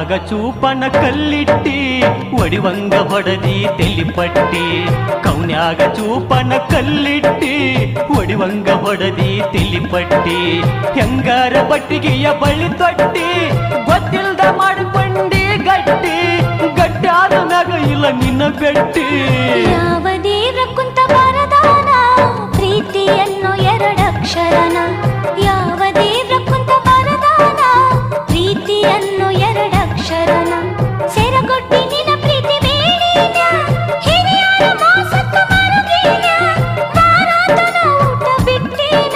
ಕೌನ್ಯಾಗ ಚೂಪನ ಕಲ್ಲಿಟ್ಟಿ ಒಡಿವಂಗ ಹೊಡದಿ ತೆಲಿಪಟ್ಟಿ ಕೌನ್ಯಾಗ ಚೂಪನ ಕಲ್ಲಿಟ್ಟಿ ಒಡಿವಂಗ ಹೊಡದಿ ತೆಲಿಪಟ್ಟಿ ಹೆಂಗಾರ ಬಟ್ಟಿಗೆಯ ಬಳ್ಳಿ ತೊಟ್ಟಿ ಗೊತ್ತಿಲ್ದ ಮಾಡಿಕೊಂಡಿ ಗಟ್ಟಿ ಗಟ್ಟಾದ ಮ್ಯಾಗ ಇಲ್ಲ ನಿನ್ನ ಬೆಟ್ಟಿ ಯಾವ ದೇವ್ರ ಕುಂತ ಬರದಾನ ಪ್ರೀತಿಯನ್ನು ಎರಡಕ್ಷರನ ಯಾವ ದೇವ್ರ ಕುಂತ ಬರದಾನ ಪ್ರೀತಿಯನ್ನು ಎರಡಕ್ಷರನ ಸೆರಗೊಟ್ಟಿ ನಿನ್ನ ಪ್ರೀತಿ ಬೇಡೇನ ಹಿರಿಯರ ಮೋಸಕ್ಕ ಮರುಗೇನ ಮಾರಾತನ ಊಟ ಬಿಟ್ಟೇನ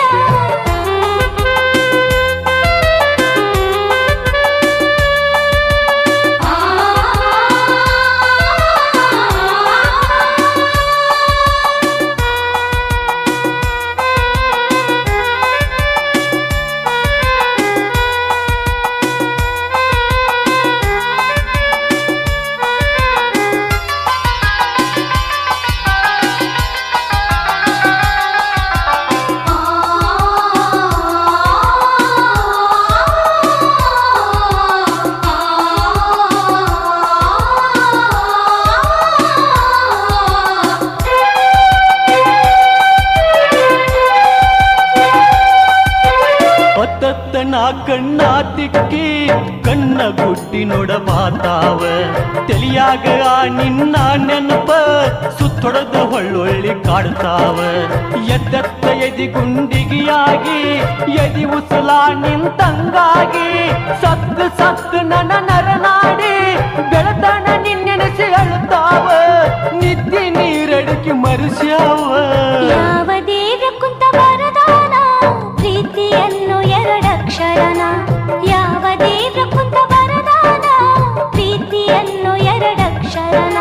ಹೊತ್ತತ್ತ ನಾ ಕಣ್ಣ ತಿಕ್ಕಿ ಕಣ್ಣ ಗುಟ್ಟಿ ನೋಡಬಾತಾವ ತಿಳಿಯಾಗ ಆ ನಿನ್ನ ನೆನಪ ಸುತ್ತೊಡೆದ ಹೊಳ್ಳೊಳ್ಳಿ ಕಾಡ್ತಾವ ಎದ್ದತ್ತ ಎದಿ ಗುಂಡಿಗಿಯಾಗಿ ಎದಿ ಉಸಲ ನಿಂತಂಗಾಗಿ ಸತ್ತು ಸತ್ತು ನನ್ನ ನರನಾಡಿ ಬೆಳತನ ನಿನ್ನೆನೆಸಿ ಅಳ್ತಾವ ನಿದ್ದೆ ನೀರಡಿಕೆ ಮರುಸ್ಯಾವ ಯಾವ ದೇವ್ರ ಕುಂತ ಬರದಾನ ಪ್ರೀತಿಯನ್ನು ಎರಡಕ್ಷರನ ಯಾವ ದೇವ್ರ ಕುಂತ ಬರದಾನ ಪ್ರೀತಿಯನ್ನು ಎರಡಕ್ಷರನ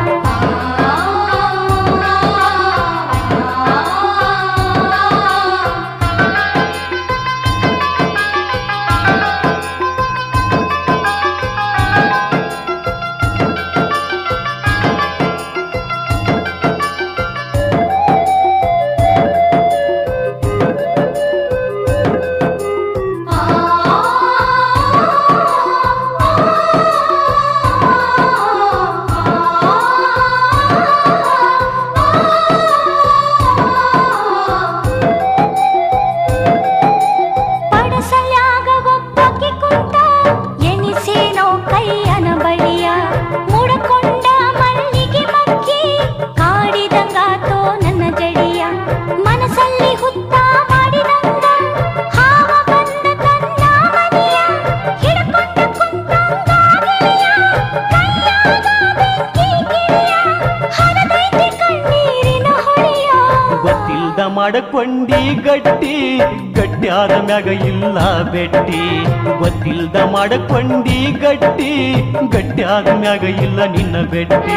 ಪಡಸಲ್ಯಾಗ ಒಬ್ಬಾಕಿ ಕುಂತ ಎಣಿಸೇನೋ ಕೈಯನ ಬಳಿಯ ಮುಡಕೊಂಡ ಮಲ್ಲಿಗೆ ಮಕ್ಕಿ ಕಾಡಿದಂಗಾತೋ ನನ್ನ ಜಡಿಯ ಮನಸ್ಸಲ್ಲಿ ಹುತ್ತ ಮಾಡಿದಂಗ ಹಾವ ಬಂದ ತನ್ನ ಮನೆಯ ಹಿಡ್ಕೊಂಡ ಕುಂತಂಗಾಗೆಯ ಕೈಯಾಗ ಬೆಂಕಿ ಗಿಳಿಯ ಹರದೈತಿ ಕಣ್ಣೀರಿನ ಹೊಳೆಯ ಗೊತ್ತಿಲ್ದ ಮಾಡಕೊಂಡಿ ಗಟ್ಟಿ ಗಟ್ಟಿಯಾದ ಮ್ಯಾಗ ಇಲ್ಲ ಬೆಟ್ಟಿ ಗೊತ್ತಿಲ್ದ ಮಾಡಕೊಂಡಿ ಗಟ್ಟಿ ಗಟ್ಟಿಯಾದ ಮ್ಯಾಗ ಇಲ್ಲ ನಿನ್ನ ಬೆಟ್ಟಿ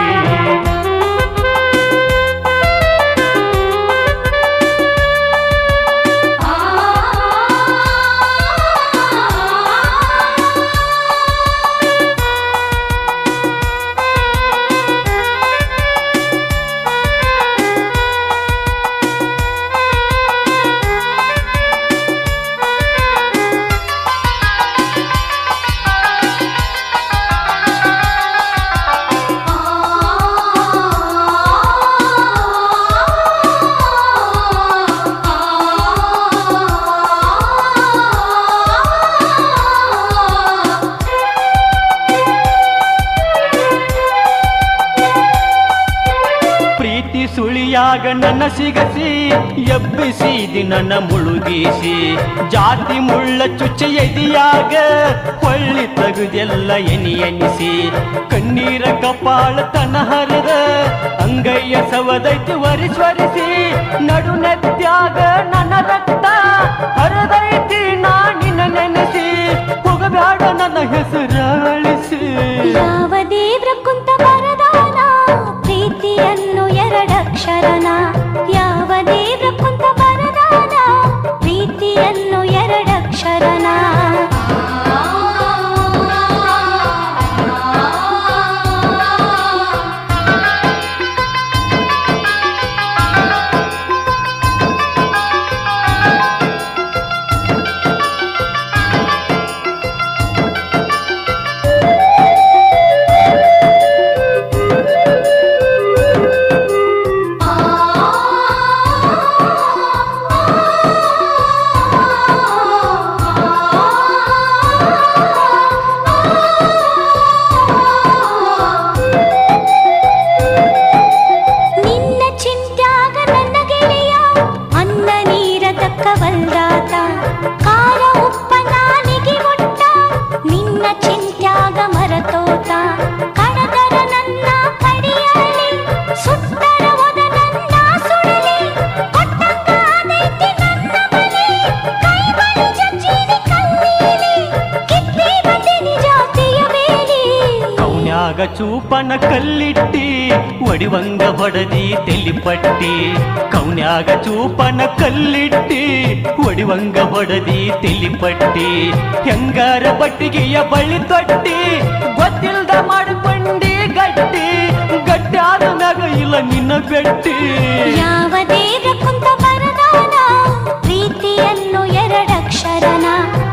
ಪ್ರೀತಿ ಸುಳಿಯಾಗ ನನ್ನ ಸಿಗಸಿ ಎಬ್ಬಿಸಿದಿ ನನ್ನ ಮುಳುಗಿಸಿ ಜಾತಿ ಮುಳ್ಳ ಚುಚ್ಚ ಎದಿಯಾಗ ಹೊಳ್ಳಿ ತಗುದೆಲ್ಲ ಎನಿ ಎನಿಸಿ ಕಣ್ಣೀರ ಕಪಾಳ ತನ ಹರಿದ ಅಂಗೈಯ ಸವದೈತಿ ವರಿಸ್ವರಿಸಿ ನಡು ನೆತ್ಯಾಗ ನನ್ನ ರಕ್ತ ಹರಿದೈತಿ ನಾ ನಿನ್ನ ನೆನೆಸಿ ಹೋಗಬೇಡ ನನ್ನ ಹೆಸರಳಿಸಿ ಯಾವ ದೇವ್ರ ಕುಂತ ಬರದಾನ ಪ್ರೀತಿಯನ್ನು ಎರಡಕ್ಷರನ ಯಾವ ದೇವ್ರ ಕುಂತ ಬರದಾನ ಪ್ರೀತಿಯನ್ನು ಎರಡಕ್ಷರನ ಆ ಚೂಪನ ಕಲ್ಲಿಟ್ಟಿ ಒಡಿವಂಗ ಹೊಡದಿ ತೆಲಿಪಟ್ಟಿ ಕೌನ್ಯಾಗ ಚೂಪನ ಕಲ್ಲಿಟ್ಟಿ ಒಡಿವಂಗ ಹೊಡದಿ ತೆಲಿಪಟ್ಟಿ ಹೆಂಗಾರ ಬಟ್ಟಿಗೆಯ ಬಳ್ಳಿ ತೊಟ್ಟಿ ಗೊತ್ತಿಲ್ದ ಮಾಡಿಕೊಂಡಿ ಗಟ್ಟಿ ಗಟ್ಟಿ ಆದ ಮ್ಯಾಗ ಇಲ್ಲ ನಿನ್ನ ಬೆಟ್ಟಿ ಯಾವ ದೇವ್ರ ಕುಂತ ಬರದಾನ ಪ್ರೀತಿಯನ್ನು ಎರಡಕ್ಷರನ